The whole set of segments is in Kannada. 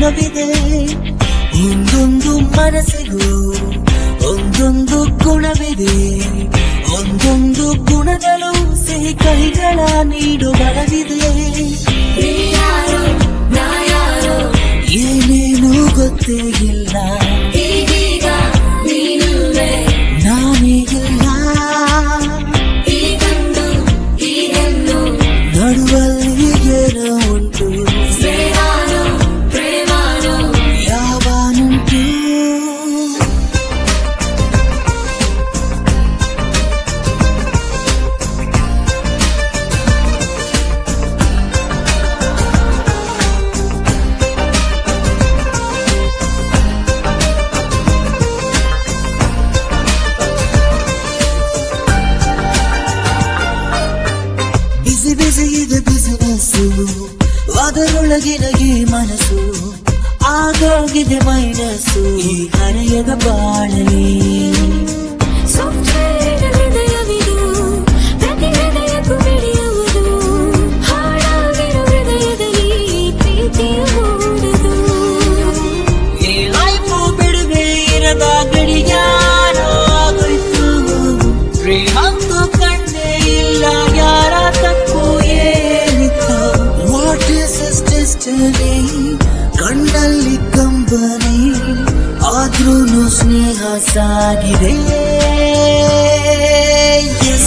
ಗುಣವಿದೆ ಒಂದೊಂದು ಮನಸ್ಸಿಗೂ ಒಂದೊಂದು ಗುಣವಿದೆ ಒಂದೊಂದು ಗುಣಗಳು ಸಿಹಿ ಕೈಗಳ ನೀಡು ಬಲವಿದೆ ನೀಯಾರೋ ನಾ ಯಾರೋ ಏನೇನು ಗೊತ್ತೇ ಇಲ್ಲ ಈಗೀಗ ನೀನಿಲ್ವೇ ನಾನೀಗಿಲ್ಲ ಈ ಗಂಡು ಈ ಹೆಣ್ಣು ನಡುವಲ್ಲಿ ಏನೋ ಉಂಟು ಸ್ನೇಹಾನೋ ಪ್ರೇಮಾನೋ ಯಾವನುಂಟು ಬಿಸಿ ಬಿಸಿ ಇದೆ ಬಿಸಿನೆಸ್ಸು ಅದರೊಳಗಿನ ಈ ಮನಸ್ಸು ಆಗೋಗಿದೆ ಮೈನಸ್ಸು ಈ ಹರೆಯದ ಬಾಳಲಿ ಸಾಫ್ಟ್ವೇರ್ ಹೃದಯವಿದು ಪ್ರತಿ ಹೃದಯಕ್ಕೂ ಮಿಡಿಯುವುದು ಹಾಳಾಗಿರೋ ಹೃದಯದಲ್ಲಿ ಪ್ರೀತಿಯ ಮೂಡದು ಈ ಲೈಫು ಬಿಡುವೆ ಇರದ ಗಡಿಯಾರ ಆಗೋಯ್ತು ಪ್ರೇಮಂತೂ ಕಣ್ಣೇ ಇಲ್ಲ ಯಾರ ತಪ್ಪು ಏನಿತ್ತು ವಾಟ್ ಇಸ್ ಡೆಸ್ಟಿನಿ ಕಣ್ಣಲ್ಲಿ ಕಂಬನಿ ಆದ್ರೂ ಸ್ನೇಹ ಸಾಗಿದೆ Yes.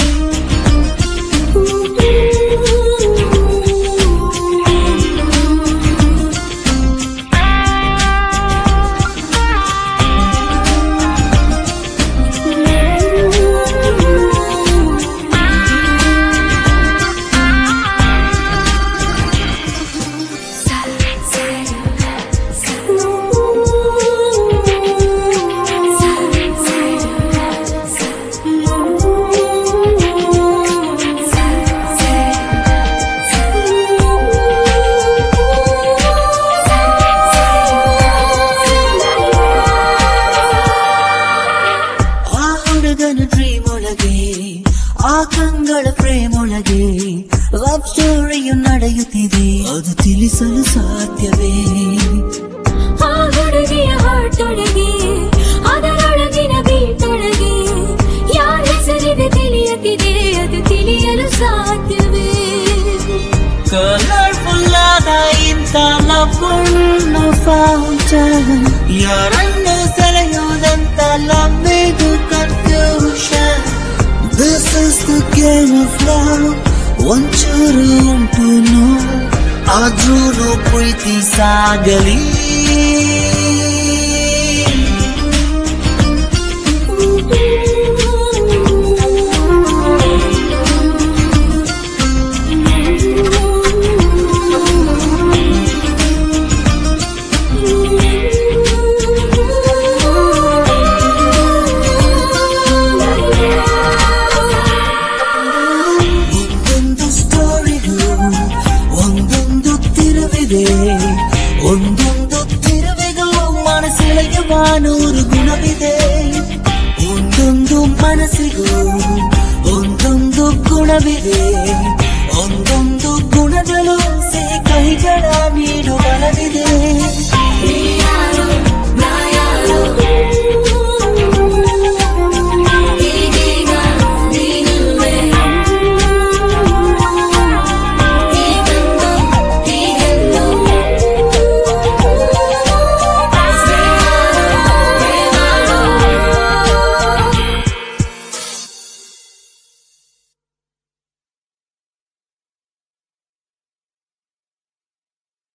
ಆ ಹುಡುಗನ ಡ್ರೀಮ್ ಒಳಗೆ ಆ ಕಂಗಳ ಫ್ರೇಮ್ ಒಳಗೆ ಲವ್ ಸ್ಟೋರಿಯು ನಡೆಯುತ್ತಿದೆ ಅದು ತಿಳಿಸಲು ಸಾಧ್ಯವೇ ಆ ಹುಡುಗಿಯ ಹಾಟೊಳಗೆ ಅದರೊಳಗಿನ ಬೀಟೊಳಗೆ ಯಾರ ಹೆಸರಿದೆ ತಿಳಿಯುತ್ತಿದೆ ಅದು ತಿಳಿಯಲು ಸಾಧ್ಯವೇ ಕಲರ್ಫುಲ್ ಆದ ಇಂಥ ಲವ್ ಫೌಂಟನ್ ಯಾರನ್ನು ಸೆಳೆಯುವುದಂತ ಲಂಬಿದು confusion this is the game of love ಒಂಚೂರು ಉಂಟು ನೋ ಆದ್ರೂ ಪ್ರೀತಿ ಸಾಗಲಿ ಒಂದೊಂದು ಸ್ಟೋರಿಗೂ ಒಂದೊಂದು ತಿರುವಿದೆ ಒಂದೊಂದು ತಿರುವಿಗೂ ಮನಸ್ಸೆಳೆಯುವ ನೂರು ಗುಣವಿದೆ ಒಂದೊಂದು ಮನಸ್ಸಿಗೂ ಒಂದೊಂದು ಗುಣವಿದೆ ಒಂದೊಂದು ಗುಣಗಳು ಸಿಹಿ ಕೈಗಳ ನೀಡು ಬಲವಿದೆ